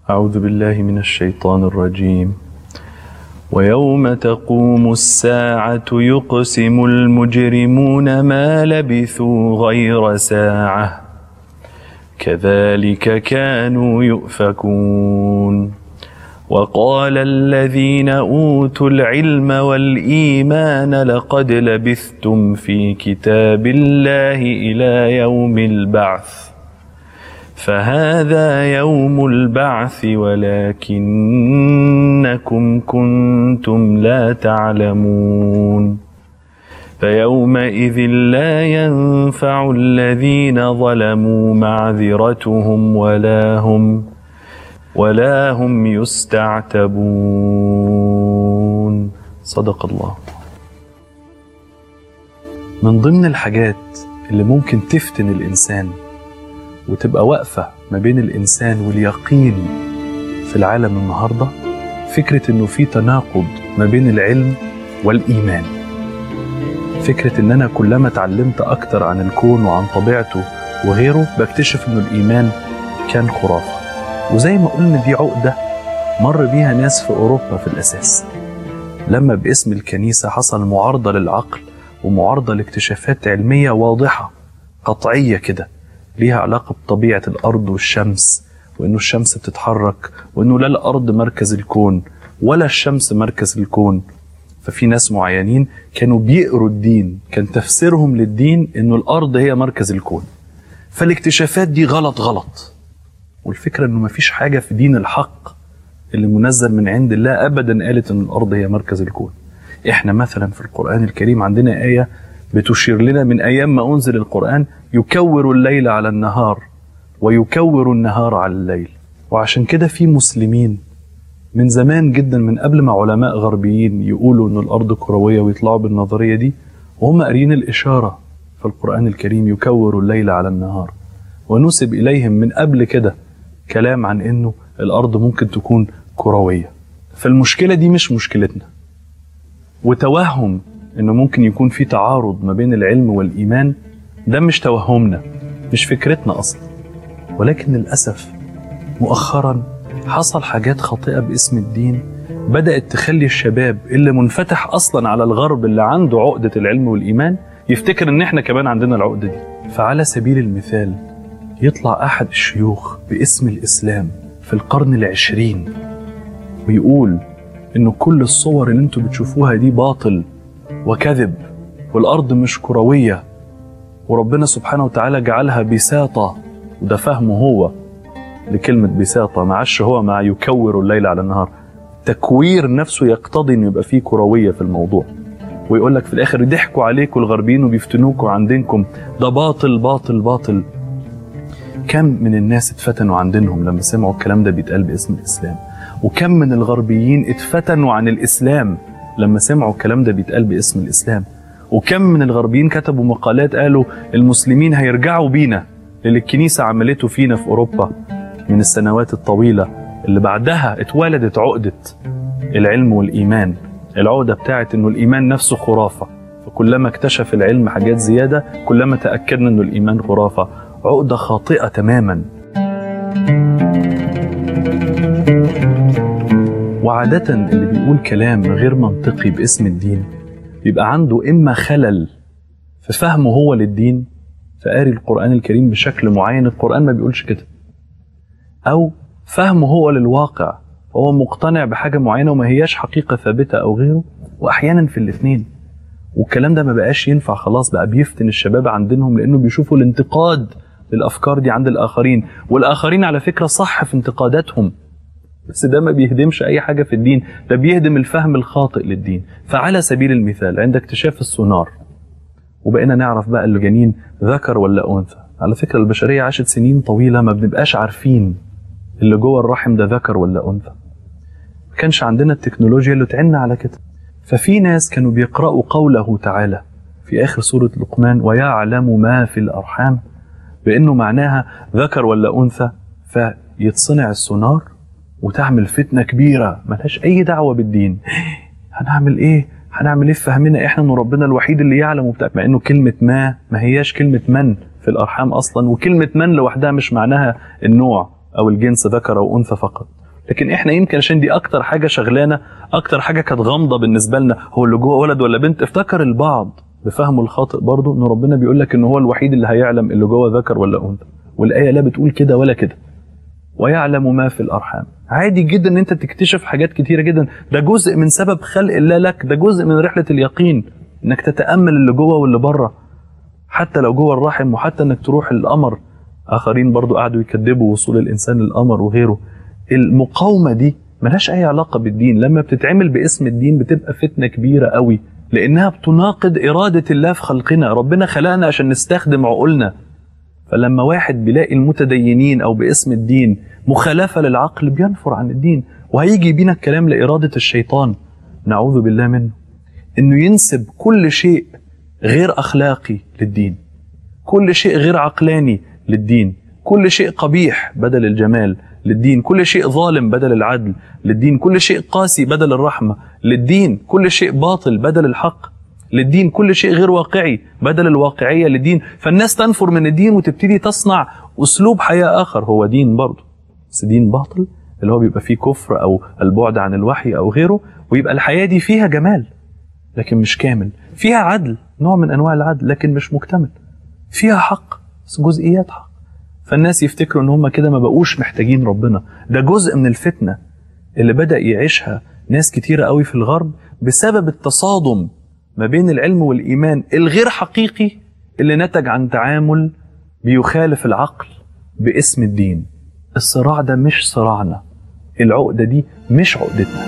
أعوذ بالله من الشيطان الرجيم ويوم تقوم الساعة يقسم المجرمون ما لبثوا غير ساعة كذلك كانوا يؤفكون وقال الذين أوتوا العلم والإيمان لقد لبثتم في كتاب الله إلى يوم البعث فهذا يوم البعث ولكنكم كنتم لا تعلمون فيومئذ لا ينفع الذين ظلموا معذرتهم ولا هم ولا هم يستعتبون صدق الله من ضمن الحاجات اللي ممكن تفتن الإنسان وتبقى واقفة ما بين الإنسان واليقين في العالم النهاردة فكرة إنه في تناقض ما بين العلم والإيمان فكرة إن أنا كلما اتعلمت أكتر عن الكون وعن طبيعته وغيره بكتشف إنه الإيمان كان خرافة وزي ما قلنا دي عقدة مر بيها ناس في أوروبا في الأساس لما باسم الكنيسة حصل معارضة للعقل ومعارضة لاكتشافات علمية واضحة قطعية كده ليها علاقة بطبيعة الأرض والشمس وإنه الشمس بتتحرك وإنه لا الأرض مركز الكون ولا الشمس مركز الكون ففي ناس معينين كانوا بيقروا الدين كان تفسيرهم للدين إنه الأرض هي مركز الكون فالاكتشافات دي غلط غلط والفكرة إنه مفيش حاجة في دين الحق اللي منزل من عند الله أبدا قالت إن الأرض هي مركز الكون إحنا مثلا في القرآن الكريم عندنا آية بتشير لنا من أيام ما أنزل القرآن يكور الليل على النهار ويكور النهار على الليل وعشان كده في مسلمين من زمان جدا من قبل ما علماء غربيين يقولوا ان الارض كرويه ويطلعوا بالنظريه دي وهم قاريين الاشاره في القران الكريم يكور الليل على النهار ونسب اليهم من قبل كده كلام عن انه الارض ممكن تكون كرويه فالمشكله دي مش مشكلتنا وتوهم انه ممكن يكون في تعارض ما بين العلم والايمان ده مش توهمنا مش فكرتنا اصلا ولكن للاسف مؤخرا حصل حاجات خاطئه باسم الدين بدات تخلي الشباب اللي منفتح اصلا على الغرب اللي عنده عقده العلم والايمان يفتكر ان احنا كمان عندنا العقده دي فعلى سبيل المثال يطلع احد الشيوخ باسم الاسلام في القرن العشرين ويقول انه كل الصور اللي انتوا بتشوفوها دي باطل وكذب والارض مش كرويه وربنا سبحانه وتعالى جعلها بساطه وده فهمه هو لكلمه بساطه معش هو مع يكور الليل على النهار تكوير نفسه يقتضي انه يبقى فيه كرويه في الموضوع ويقول لك في الاخر ضحكوا عليكم الغربيين وبيفتنوكوا عن دينكم ده باطل باطل باطل كم من الناس اتفتنوا عن دينهم لما سمعوا الكلام ده بيتقال باسم الاسلام وكم من الغربيين اتفتنوا عن الاسلام لما سمعوا الكلام ده بيتقال باسم الاسلام وكم من الغربيين كتبوا مقالات قالوا المسلمين هيرجعوا بينا اللي الكنيسه عملته فينا في اوروبا من السنوات الطويله اللي بعدها اتولدت عقده العلم والايمان العقده بتاعت انه الايمان نفسه خرافه فكلما اكتشف العلم حاجات زياده كلما تاكدنا انه الايمان خرافه عقده خاطئه تماما وعادة اللي بيقول كلام غير منطقي باسم الدين بيبقى عنده إما خلل في فهمه هو للدين فقاري القرآن الكريم بشكل معين القرآن ما بيقولش كده أو فهمه هو للواقع فهو مقتنع بحاجة معينة وما هياش حقيقة ثابتة أو غيره وأحيانا في الاثنين والكلام ده ما بقاش ينفع خلاص بقى بيفتن الشباب عن دينهم لأنه بيشوفوا الانتقاد للأفكار دي عند الآخرين والآخرين على فكرة صح في انتقاداتهم بس ده ما بيهدمش اي حاجه في الدين ده بيهدم الفهم الخاطئ للدين فعلى سبيل المثال عند اكتشاف السونار وبقينا نعرف بقى الجنين ذكر ولا انثى على فكره البشريه عاشت سنين طويله ما بنبقاش عارفين اللي جوه الرحم ده ذكر ولا انثى ما كانش عندنا التكنولوجيا اللي تعنا على كده ففي ناس كانوا بيقرأوا قوله تعالى في آخر سورة لقمان ويعلم ما في الأرحام بأنه معناها ذكر ولا أنثى فيتصنع السونار وتعمل فتنة كبيرة ملهاش أي دعوة بالدين هنعمل إيه؟ هنعمل إيه في فهمنا إحنا إنه ربنا الوحيد اللي يعلم وبتاع مع إنه كلمة ما ما هياش كلمة من في الأرحام أصلا وكلمة من لوحدها مش معناها النوع أو الجنس ذكر أو أنثى فقط لكن احنا يمكن عشان دي اكتر حاجه شغلانه اكتر حاجه كانت غامضه بالنسبه لنا هو اللي جوه ولد ولا بنت افتكر البعض بفهمه الخاطئ برضه ان ربنا بيقول لك ان هو الوحيد اللي هيعلم اللي جوه ذكر ولا انثى والايه لا بتقول كده ولا كده ويعلم ما في الارحام عادي جدا ان انت تكتشف حاجات كتيره جدا ده جزء من سبب خلق الله لك ده جزء من رحله اليقين انك تتامل اللي جوه واللي بره حتى لو جوه الرحم وحتى انك تروح القمر اخرين برضو قعدوا يكذبوا وصول الانسان للقمر وغيره المقاومه دي ملهاش اي علاقه بالدين لما بتتعمل باسم الدين بتبقى فتنه كبيره قوي لانها بتناقض اراده الله في خلقنا ربنا خلقنا عشان نستخدم عقولنا فلما واحد بيلاقي المتدينين او باسم الدين مخالفه للعقل بينفر عن الدين وهيجي بينا الكلام لاراده الشيطان نعوذ بالله منه انه ينسب كل شيء غير اخلاقي للدين كل شيء غير عقلاني للدين كل شيء قبيح بدل الجمال للدين كل شيء ظالم بدل العدل للدين كل شيء قاسي بدل الرحمة للدين كل شيء باطل بدل الحق للدين كل شيء غير واقعي بدل الواقعية للدين فالناس تنفر من الدين وتبتدي تصنع أسلوب حياة آخر هو دين برضه بس دين باطل اللي هو بيبقى فيه كفر أو البعد عن الوحي أو غيره ويبقى الحياة دي فيها جمال لكن مش كامل فيها عدل نوع من أنواع العدل لكن مش مكتمل فيها حق بس جزئيات حق فالناس يفتكروا ان هم كده ما بقوش محتاجين ربنا ده جزء من الفتنه اللي بدا يعيشها ناس كتيره قوي في الغرب بسبب التصادم ما بين العلم والايمان الغير حقيقي اللي نتج عن تعامل بيخالف العقل باسم الدين الصراع ده مش صراعنا العقده دي مش عقدتنا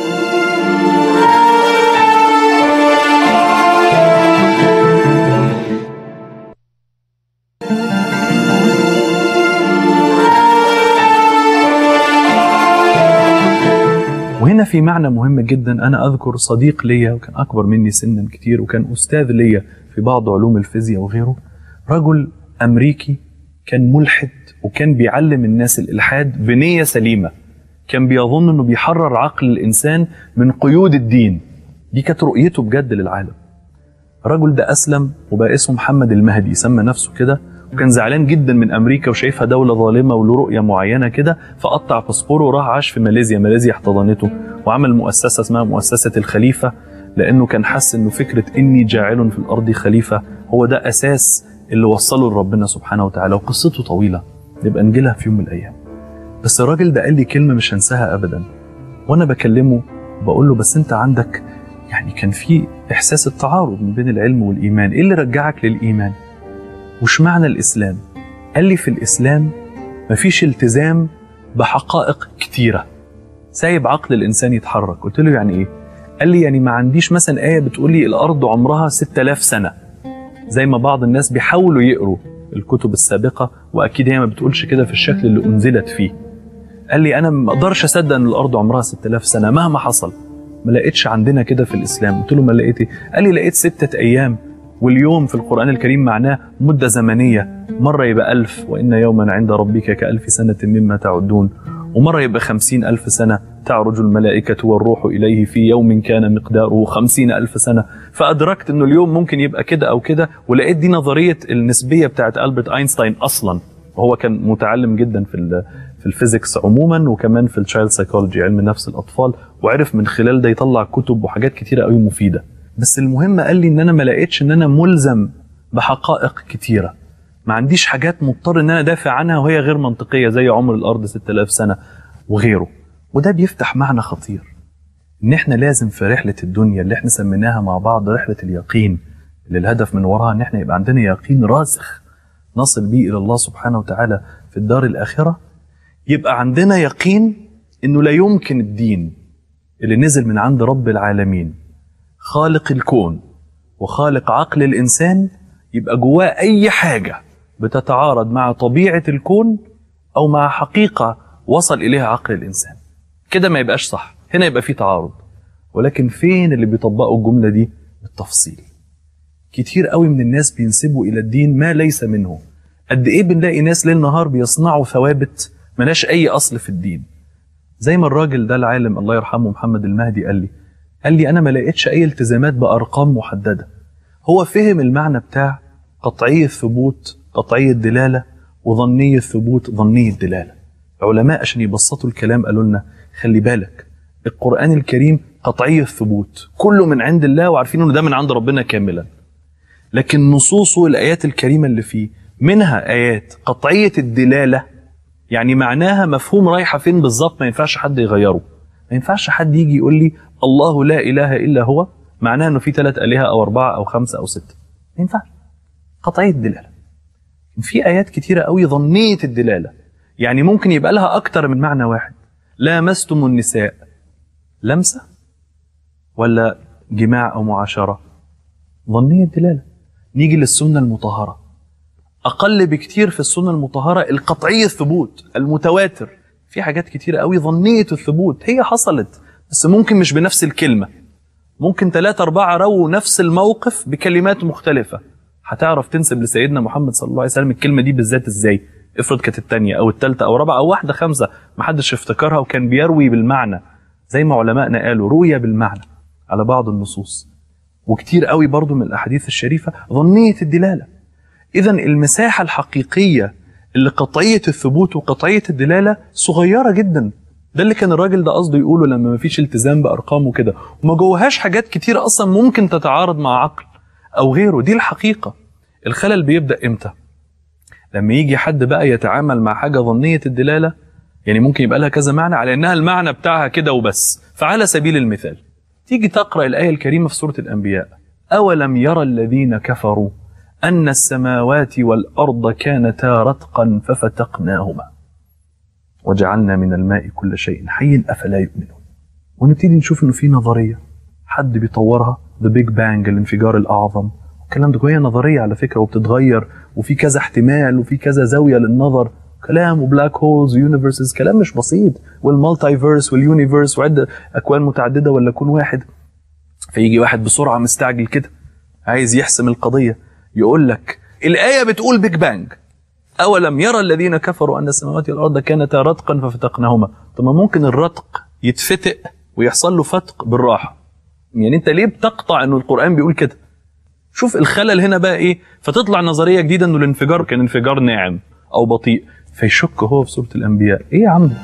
وهنا في معنى مهم جدا انا اذكر صديق ليا وكان اكبر مني سنا كتير وكان استاذ ليا في بعض علوم الفيزياء وغيره رجل امريكي كان ملحد وكان بيعلم الناس الالحاد بنيه سليمه كان بيظن انه بيحرر عقل الانسان من قيود الدين دي كانت رؤيته بجد للعالم الرجل ده اسلم وبقى اسمه محمد المهدي سمى نفسه كده وكان زعلان جدا من امريكا وشايفها دوله ظالمه وله رؤيه معينه كده فقطع باسبوره وراح عاش في ماليزيا ماليزيا احتضنته وعمل مؤسسه اسمها مؤسسه الخليفه لانه كان حس انه فكره اني جاعل في الارض خليفه هو ده اساس اللي وصله لربنا سبحانه وتعالى وقصته طويله نبقى نجيلها في يوم من الايام بس الراجل ده قال لي كلمه مش هنساها ابدا وانا بكلمه بقول له بس انت عندك يعني كان في احساس التعارض ما بين العلم والايمان ايه اللي رجعك للايمان وش معنى الإسلام؟ قال لي في الإسلام مفيش التزام بحقائق كتيرة سايب عقل الإنسان يتحرك قلت له يعني إيه؟ قال لي يعني ما عنديش مثلا آية بتقول لي الأرض عمرها 6000 سنة زي ما بعض الناس بيحاولوا يقروا الكتب السابقة وأكيد هي ما بتقولش كده في الشكل اللي أنزلت فيه قال لي أنا ما أقدرش أصدق أن الأرض عمرها 6000 سنة مهما حصل ما لقيتش عندنا كده في الإسلام قلت له ما لقيت إيه؟ قال لي لقيت ستة أيام واليوم في القرآن الكريم معناه مدة زمنية مرة يبقى ألف وإن يوما عند ربك كألف سنة مما تعدون ومرة يبقى خمسين ألف سنة تعرج الملائكة والروح إليه في يوم كان مقداره خمسين ألف سنة فأدركت أنه اليوم ممكن يبقى كده أو كده ولقيت دي نظرية النسبية بتاعت ألبرت أينشتاين أصلا وهو كان متعلم جدا في في الفيزيكس عموما وكمان في التشايلد سايكولوجي علم نفس الأطفال وعرف من خلال ده يطلع كتب وحاجات كتيرة قوي مفيدة بس المهم قال لي ان انا ما لقيتش ان انا ملزم بحقائق كتيره ما عنديش حاجات مضطر ان انا ادافع عنها وهي غير منطقيه زي عمر الارض 6000 سنه وغيره وده بيفتح معنى خطير ان احنا لازم في رحله الدنيا اللي احنا سميناها مع بعض رحله اليقين اللي الهدف من وراها ان احنا يبقى عندنا يقين راسخ نصل بيه الى الله سبحانه وتعالى في الدار الاخره يبقى عندنا يقين انه لا يمكن الدين اللي نزل من عند رب العالمين خالق الكون وخالق عقل الانسان يبقى جواه اي حاجه بتتعارض مع طبيعه الكون او مع حقيقه وصل اليها عقل الانسان كده ما يبقاش صح هنا يبقى في تعارض ولكن فين اللي بيطبقوا الجمله دي بالتفصيل كتير قوي من الناس بينسبوا الى الدين ما ليس منه قد ايه بنلاقي ناس ليل نهار بيصنعوا ثوابت ملاش اي اصل في الدين زي ما الراجل ده العالم الله يرحمه محمد المهدي قال لي قال لي انا ما لقيتش اي التزامات بارقام محدده هو فهم المعنى بتاع قطعي الثبوت قطعي الدلاله وظني الثبوت ظني الدلاله علماء عشان يبسطوا الكلام قالوا لنا خلي بالك القرآن الكريم قطعي الثبوت كله من عند الله وعارفين انه ده من عند ربنا كاملا لكن نصوصه الآيات الكريمة اللي فيه منها آيات قطعية الدلالة يعني معناها مفهوم رايحة فين بالظبط ما ينفعش حد يغيره ما ينفعش حد يجي يقول لي الله لا إله إلا هو معناها انه في ثلاث آلهة أو أربعة أو خمسة أو ستة ما ينفعش قطعية الدلالة في آيات كتيرة قوي ظنية الدلالة يعني ممكن يبقى لها أكتر من معنى واحد لامستم النساء لمسة ولا جماع أو معاشرة ظنية الدلالة نيجي للسنة المطهرة أقل بكتير في السنة المطهرة القطعي الثبوت المتواتر في حاجات كتيرة قوي ظنية الثبوت هي حصلت بس ممكن مش بنفس الكلمة ممكن ثلاثة أربعة رووا نفس الموقف بكلمات مختلفة هتعرف تنسب لسيدنا محمد صلى الله عليه وسلم الكلمة دي بالذات ازاي افرض كانت الثانية أو الثالثة أو الرابعة أو واحدة خمسة محدش افتكرها وكان بيروي بالمعنى زي ما علمائنا قالوا روية بالمعنى على بعض النصوص وكتير قوي برضو من الأحاديث الشريفة ظنية الدلالة إذا المساحة الحقيقية اللي قطعية الثبوت وقطعية الدلالة صغيرة جدا ده اللي كان الراجل ده قصده يقوله لما مفيش التزام بأرقام وكده وما جواهاش حاجات كتير أصلا ممكن تتعارض مع عقل أو غيره دي الحقيقة الخلل بيبدأ إمتى لما يجي حد بقى يتعامل مع حاجة ظنية الدلالة يعني ممكن يبقى لها كذا معنى على إنها المعنى بتاعها كده وبس فعلى سبيل المثال تيجي تقرأ الآية الكريمة في سورة الأنبياء أولم يرى الذين كفروا أن السماوات والأرض كانتا رتقا ففتقناهما وجعلنا من الماء كل شيء حي أفلا يؤمنون ونبتدي نشوف إنه في نظرية حد بيطورها ذا بيج بانج الانفجار الأعظم الكلام ده هي نظرية على فكرة وبتتغير وفي كذا احتمال وفي كذا زاوية للنظر كلام وبلاك هولز ويونيفرسز كلام مش بسيط والمالتيفيرس واليونيفرس وعدة أكوان متعددة ولا كون واحد فيجي واحد بسرعة مستعجل كده عايز يحسم القضية يقول لك الآية بتقول بيج بانج أولم يرى الذين كفروا أن السماوات والأرض كانتا رتقا ففتقناهما طب ما ممكن الرتق يتفتق ويحصل له فتق بالراحة يعني أنت ليه بتقطع أنه القرآن بيقول كده شوف الخلل هنا بقى إيه فتطلع نظرية جديدة أنه الانفجار كان انفجار ناعم أو بطيء فيشك هو في سورة الأنبياء إيه يا عم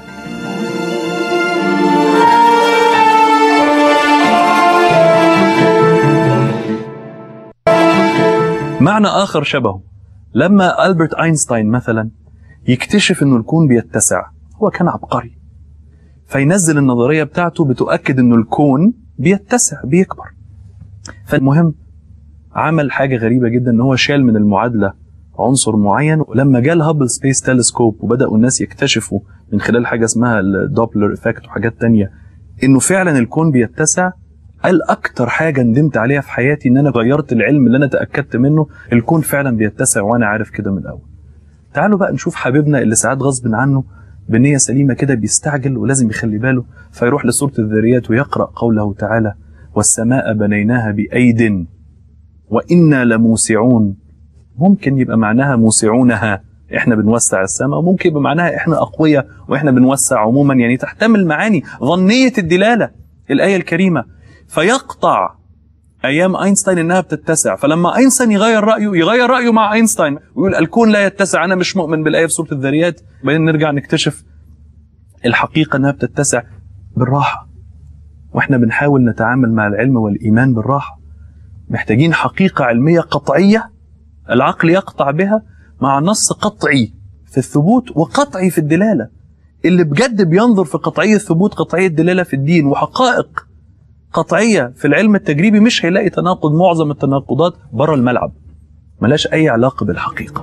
معنى آخر شبهه لما ألبرت أينشتاين مثلا يكتشف أنه الكون بيتسع هو كان عبقري فينزل النظرية بتاعته بتؤكد أنه الكون بيتسع بيكبر فالمهم عمل حاجة غريبة جدا أنه هو شال من المعادلة عنصر معين ولما جاء الهابل سبيس تلسكوب وبدأوا الناس يكتشفوا من خلال حاجة اسمها الدوبلر افكت وحاجات تانية انه فعلا الكون بيتسع قال اكتر حاجه ندمت عليها في حياتي ان انا غيرت العلم اللي انا تاكدت منه الكون فعلا بيتسع وانا عارف كده من الاول تعالوا بقى نشوف حبيبنا اللي ساعات غصب عنه بنيه سليمه كده بيستعجل ولازم يخلي باله فيروح لسوره الذريات ويقرا قوله تعالى والسماء بنيناها بايد وانا لموسعون ممكن يبقى معناها موسعونها احنا بنوسع السماء وممكن يبقى معناها احنا اقوياء واحنا بنوسع عموما يعني تحتمل معاني ظنيه الدلاله الايه الكريمه فيقطع ايام اينشتاين انها بتتسع فلما اينشتاين يغير رايه يغير رايه مع اينشتاين ويقول الكون لا يتسع انا مش مؤمن بالايه في سوره الذريات بعدين نرجع نكتشف الحقيقه انها بتتسع بالراحه واحنا بنحاول نتعامل مع العلم والايمان بالراحه محتاجين حقيقه علميه قطعيه العقل يقطع بها مع نص قطعي في الثبوت وقطعي في الدلاله اللي بجد بينظر في قطعيه الثبوت قطعيه الدلاله في الدين وحقائق قطعيه في العلم التجريبي مش هيلاقي تناقض معظم التناقضات بره الملعب ملاش اي علاقه بالحقيقه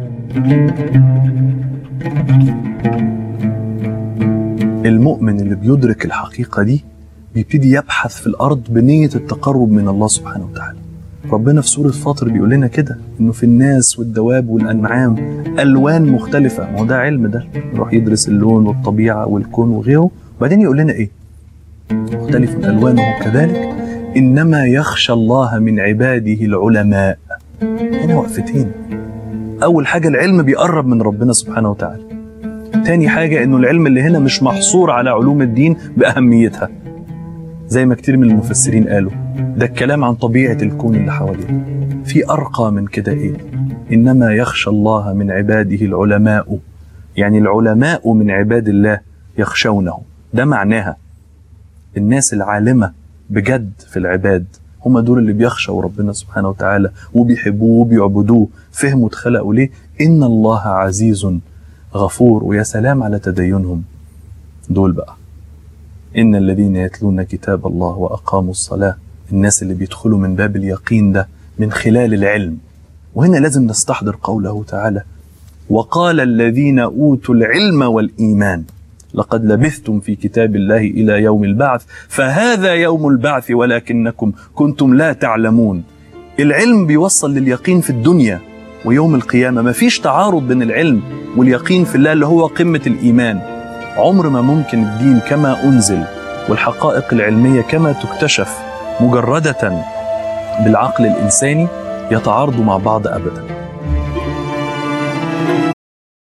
المؤمن اللي بيدرك الحقيقه دي بيبتدي يبحث في الارض بنيه التقرب من الله سبحانه وتعالى ربنا في سورة فاطر بيقول لنا كده انه في الناس والدواب والانعام الوان مختلفة ما هو ده علم ده يروح يدرس اللون والطبيعة والكون وغيره وبعدين يقول لنا ايه مختلف الوانه كذلك انما يخشى الله من عباده العلماء هنا وقفتين اول حاجة العلم بيقرب من ربنا سبحانه وتعالى تاني حاجة انه العلم اللي هنا مش محصور على علوم الدين باهميتها زي ما كتير من المفسرين قالوا ده الكلام عن طبيعة الكون اللي حوالينا في أرقى من كده إيه إنما يخشى الله من عباده العلماء يعني العلماء من عباد الله يخشونه ده معناها الناس العالمة بجد في العباد هم دول اللي بيخشوا ربنا سبحانه وتعالى وبيحبوه وبيعبدوه فهموا اتخلقوا ليه إن الله عزيز غفور ويا سلام على تدينهم دول بقى إن الذين يتلون كتاب الله وأقاموا الصلاة الناس اللي بيدخلوا من باب اليقين ده من خلال العلم وهنا لازم نستحضر قوله تعالى وقال الذين أوتوا العلم والإيمان لقد لبثتم في كتاب الله إلى يوم البعث فهذا يوم البعث ولكنكم كنتم لا تعلمون العلم بيوصل لليقين في الدنيا ويوم القيامة ما فيش تعارض بين العلم واليقين في الله اللي هو قمة الإيمان عمر ما ممكن الدين كما أنزل والحقائق العلمية كما تكتشف مجردة بالعقل الإنساني يتعارضوا مع بعض أبدا